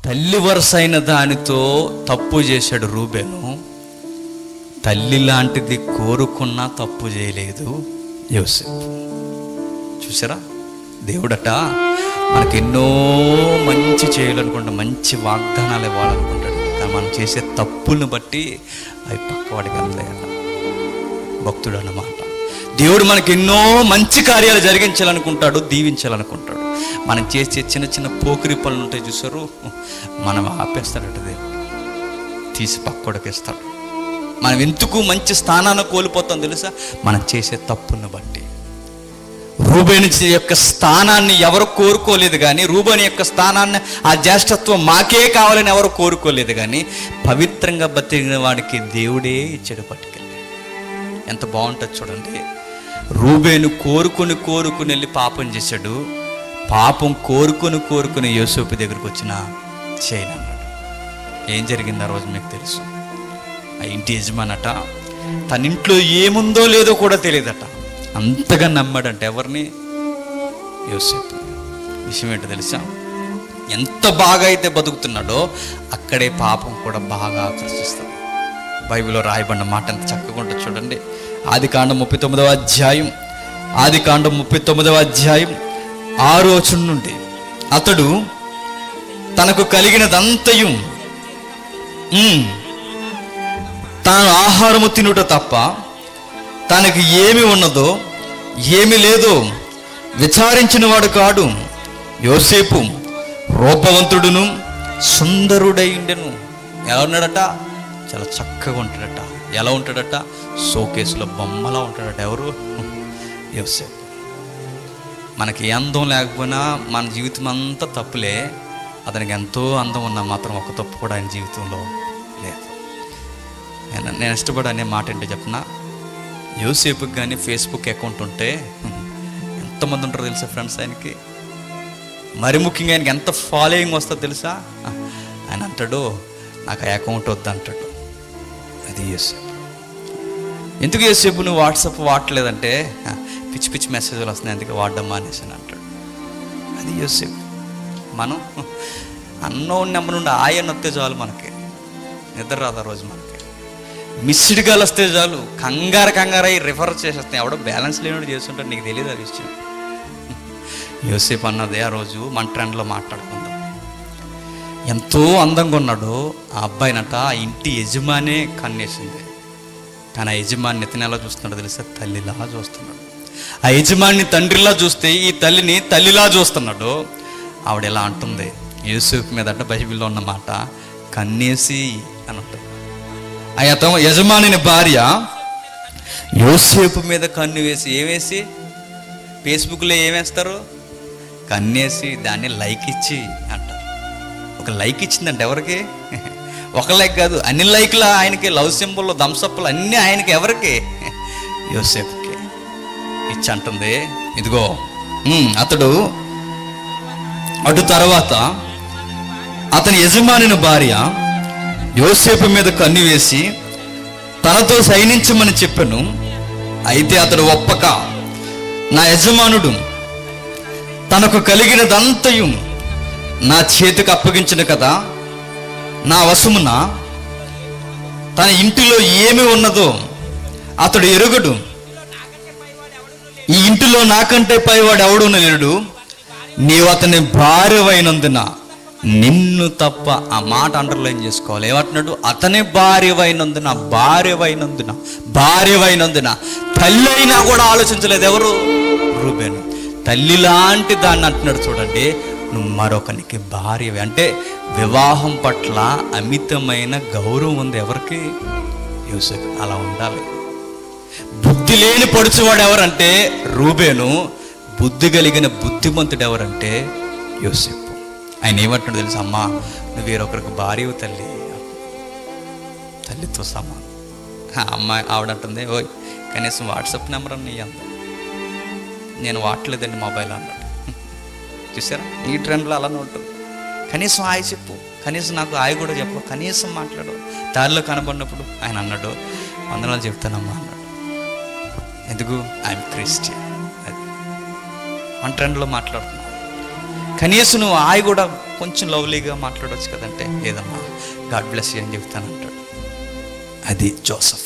తల్లి వరుస అయిన దానితో తప్పు చేశాడు రూబేను తల్లి లాంటిది కోరుకున్నా తప్పు చేయలేదు యోసేపు చూసారా దేవుడట మనకి ఎన్నో మంచి చేయాలనుకుంటా మంచి వాగ్దానాలు ఇవ్వాలనుకుంటాడు కానీ మనం చేసే తప్పులను బట్టి అవి పక్కవాడికి వెళ్తాయట భక్తుడు అన్నమాట దేవుడు మనకి ఎన్నో మంచి కార్యాలు జరిగించాలనుకుంటాడు దీవించాలనుకుంటాడు మనం చేసే చిన్న చిన్న పోకిరి పనులు ఉంటాయి చూసారు మనం ఆపేస్తాడట దేవుడు తీసి పక్కడికి ఇస్తాడు మనం ఎందుకు మంచి స్థానాన్ని కోల్పోతాం తెలుసా మనం చేసే తప్పును బట్టి రూబేని యొక్క స్థానాన్ని ఎవరు కోరుకోలేదు కానీ రూబేని యొక్క స్థానాన్ని ఆ జ్యేష్ఠత్వం మాకే కావాలని ఎవరు కోరుకోలేదు కానీ పవిత్రంగా బతికిన వాడికి దేవుడే ఇచ్చాడు పట్టుకెళ్ళి ఎంత బాగుంటుంది చూడండి రూబేను కోరుకొని కోరుకుని వెళ్ళి పాపం చేశాడు పాపం కోరుకొని కోరుకుని యోసేపు దగ్గరికి వచ్చిన చేయను అన్నాడు ఏం జరిగింది ఆ రోజు మీకు తెలుసు ఆ ఇంటి యజమానట తన ఇంట్లో ఏముందో లేదో కూడా తెలియదట అంతగా నమ్మాడంట ఎవరిని యోసేపు విషయం ఏంటో తెలుసా ఎంత బాగా అయితే బతుకుతున్నాడో అక్కడే పాపం కూడా బాగా ఆకర్షిస్తుంది బైబిల్లో రాయబడిన మాట ఎంత చక్కగా ఉంటుంది చూడండి ఆది కాండం ముప్పై తొమ్మిదవ అధ్యాయం ఆది కాండం ముప్పై తొమ్మిదవ అధ్యాయం ఆరో వచనం నుండి అతడు తనకు కలిగినదంతయు ఉమ్, తాను ఆహారము తినుట తప్ప తనకి ఏమి ఉన్నదో ఏమి లేదో విచారించిన వాడు కాడు యోసేపు రూపవంతుడును సుందరుడై ఉండెను ఎలా ఉన్నాడట చాలా చక్కగా ఉంటాడట ఎలా ఉంటాడట షోకేసులో బొమ్మలా ఉంటాడట ఎవరు యోసేపు మనకి ఏ అందం లేకపోయినా మన జీవితం అంతా తప్పులే అతనికి ఎంతో అందం ఉన్నా మాత్రం ఒక తప్పు కూడా ఆయన జీవితంలో లేదు నేను నేను ఇష్టపడే అనే మాట ఏంటో చెప్పిన యూసేపుకి కానీ ఫేస్బుక్ అకౌంట్ ఉంటే ఎంతమంది ఉంటారో తెలుసా ఫ్రెండ్స్ ఆయనకి మరి ముఖ్యంగా ఆయనకి ఎంత ఫాలోయింగ్ వస్తుందో తెలుసా ఆయన అంటాడు నాకు ఆ అకౌంట్ వద్దు అంటాడు అది యూసేపు ఎందుకు యూసేపు నువ్వు వాట్సాప్ వాడలేదంటే "ఆ, పిచ్చి పిచ్చి మెసేజ్లు వస్తున్నాయి అందుకే వాడడం మానేసి అని అంటాడు అది యూసేపు మనం అన్నోన్ నెంబర్ నుండి ఆయన వస్తే చాలు మనకి నిద్ర రాదు ఆ రోజు మనకి మిస్డ్ కాల్ వస్తే చాలు కంగారు కంగారు అయ్యి రిఫర్ చేసేస్తాయి ఎవడో బ్యాలెన్స్ లేనివాడు చేస్తుంటాడు నీకు తెలియదు ఆ విషయం యోసేపు అన్నది ఆ రోజు మన ట్రెండ్లో మాట్లాడుకుందాం ఎంతో అందంగా ఉన్నాడు ఆ అబ్బాయినట ఆ ఇంటి యజమానే కన్నేసింది కానీ ఆ యజమాని ఇతను ఎలా చూస్తున్నాడు తెలుసా తల్లిలా చూస్తున్నాడు ఆ యజమాని తండ్రిలా చూస్తే ఈ తల్లిని తల్లిలా చూస్తున్నాడు ఆవిడ ఎలా అంటుంది యూసుఫ్ మీద అంటే బైబిల్లో ఉన్న మాట కన్నేసి అని ఉంటుంది ఆ యత యజమానిని భార్య యోసేపు మీద కన్ను వేసి ఏమేసి ఫేస్బుక్లో ఏమేస్తారు కన్నేసి దాన్ని లైక్ ఇచ్చి అంటారు ఒక లైక్ ఇచ్చిందంటే ఎవరికి ఒక లైక్ కాదు అన్ని లైక్లు ఆయనకి లవ్ సింబల్ థమ్సప్లు అన్నీ ఆయనకి ఎవరికి యోసేపుకి ఇచ్చి అంటుంది ఇదిగో ఉమ్, అతడు అటు తర్వాత అతని యజమానిని భార్య యోసేపు మీద కన్ను వేసి తనతో సైనించమని చెప్పాను అయితే అతడు ఒప్పక నా యజమానుడు తనకు కలిగినదంతయు నా చేతికి అప్పగించిన కదా నా వశమున తన ఇంటిలో ఏమి ఉన్నదో అతడు ఎరుగడు ఈ ఇంటిలో నాకంటే పైవాడు ఎవడు లేడు నీవు అతని భార్యవైనందున నిన్ను తప్ప ఆ మాట అండర్లైన్ చేసుకోవాలి ఏమంటున్నాడు అతని భార్యవైనందున భార్యవైనందున భార్యవైనందున తల్లి అయినా కూడా ఆలోచించలేదు ఎవరు రూబేను తల్లి లాంటి దాన్ని అంటున్నాడు చూడండి నువ్వు మరొకనికి భార్యవి అంటే వివాహం పట్ల అమితమైన గౌరవం ఉంది ఎవరికి యూసఫ్ అలా ఉండాలి బుద్ధి లేని పొడుచువాడు ఎవరంటే రూబేను బుద్ధి కలిగిన బుద్ధిమంతుడు ఎవరంటే యోసేపు ఆయన ఏమంటున్నాడు తెలుసు అమ్మా నువ్వు వేరొకరికి భార్యవు తల్లి తల్లితో సమానం ఆ అమ్మాయి ఆవిడంటుంది ఓయ్ కనీసం వాట్సాప్ నెంబర్ అన్న అంత నేను వాడలేదండి మొబైల్ అన్నాడు చూసారా ఈ ట్రెండ్లో అలానే ఉంటుంది కనీసం ఆయ చెప్పు కనీసం నాకు ఆయ కూడా చెప్పు కనీసం మాట్లాడు దారిలో కనబడినప్పుడు ఆయన అన్నాడు వందనాలు చెప్తానమ్మా అన్నాడు ఎందుకు ఐఎమ్ క్రిస్టియన్ అది మన ట్రెండ్లో మాట్లాడుతున్నాం కనీసం నువ్వు ఆయి కూడా కొంచెం లవ్లీగా మాట్లాడవచ్చు కదంటే లేదమ్మా గాడ్ బ్లెస్ యూ అని చెప్తానంటాడు అది జోసఫ్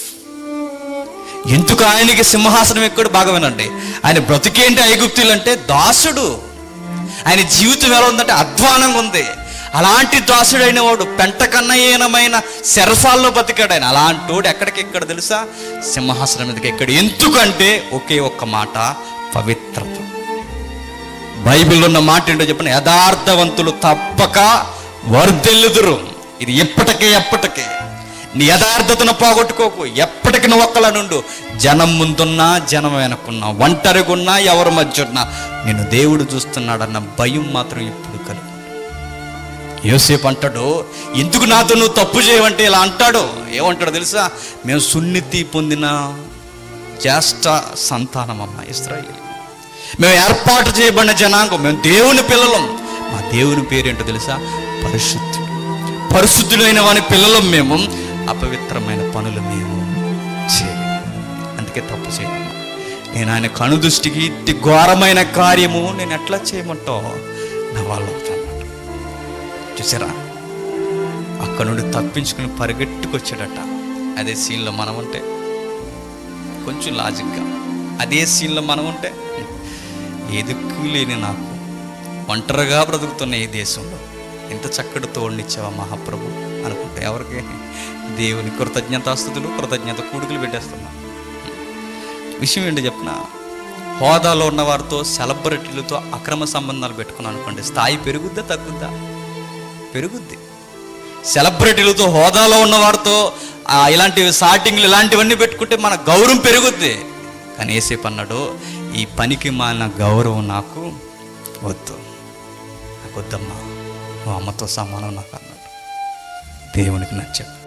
ఎందుకు ఆయనకి సింహాసనం ఎక్కడ బాగా వినండి ఆయన బ్రతికేంటి ఐగుప్తులు అంటే దాసుడు ఆయన జీవితం ఎలా ఉందంటే అధ్వానంగా ఉంది అలాంటి దాసుడైన వాడు పెంట కన్నయనమైన శరసాల్లో బతికాడు ఆయన అలాంటి వాడు ఎక్కడికి ఎక్కడ తెలుసా సింహాసనం మీదకి ఎక్కడ ఎందుకంటే ఒకే ఒక్క మాట పవిత్రత బైబిల్లో ఉన్న మాట ఏంటో చెప్పిన యథార్థవంతులు తప్పక వర్ధిల్లుదురు ఇది ఎప్పటికే ఎప్పటికే నీ యథార్థతను పోగొట్టుకోకు ఎప్పటికి నువ్వు ఒక్కలా నుండు జనం ముందున్నా జనం వెనకున్నా ఒంటరిగున్నా ఎవరి మధ్య ఉన్నా నేను దేవుడు చూస్తున్నాడన్న భయం మాత్రం ఇప్పుడు కలుగు యోసేపు అంటాడు ఎందుకు నాతో నువ్వు తప్పు చేయవంటే ఇలా అంటాడు ఏమంటాడు తెలుసా మేము సున్నితి పొందిన జ్యేష్ఠ సంతానం అమ్మ ఇస్రాయేల్ మేము ఏర్పాటు చేయబడిన జనాంగం మేము దేవుని పిల్లలం మా దేవుని పేరేంటో తెలుసా పరిశుద్ధుడు పరిశుద్ధులైన వాని పిల్లలం మేము అపవిత్రమైన పనులు మేము చేయలేము అందుకే తప్పు చేయను నేను ఆయన కనుదృష్టికి ఇట్టి ఘోరమైన కార్యము నేను ఎట్లా చేయమంటావు నా వాళ్ళు అవుతాను చూసారా అక్కడ నుండి తప్పించుకుని పరిగెట్టుకొచ్చాడట అదే సీన్లో మనం ఉంటే కొంచెం లాజిక్గా అదే సీన్లో మనం ఉంటే ఎదుక్కు లేని నాకు ఒంటరిగా బ్రతుకుతున్న ఈ దేశంలో ఎంత చక్కటి తోడినిచ్చావా మహాప్రభు అనుకుంటే ఎవరికి దేవుని కృతజ్ఞతాస్థుతులు కృతజ్ఞత కూడుకులు పెట్టేస్తున్నా విషయం ఏంటి చెప్పిన హోదాలో ఉన్న వారితో సెలబ్రిటీలతో అక్రమ సంబంధాలు పెట్టుకున్నాను అనుకోండి స్థాయి పెరుగుద్దా తగ్గుద్దా పెరుగుద్ది సెలబ్రిటీలతో హోదాలో ఉన్న వారితో ఆ, ఇలాంటివి సాటింగ్లు ఇలాంటివన్నీ పెట్టుకుంటే మన గౌరవం పెరుగుద్ది కానీ ఏసేపు అన్నాడు ఈ పనికి మాలిన గౌరవం నాకు వద్దు నాకు వద్దమ్మా నువ్వు అమ్మతో సమానం నాకు అన్నాడు దేవునికి నచ్చాడు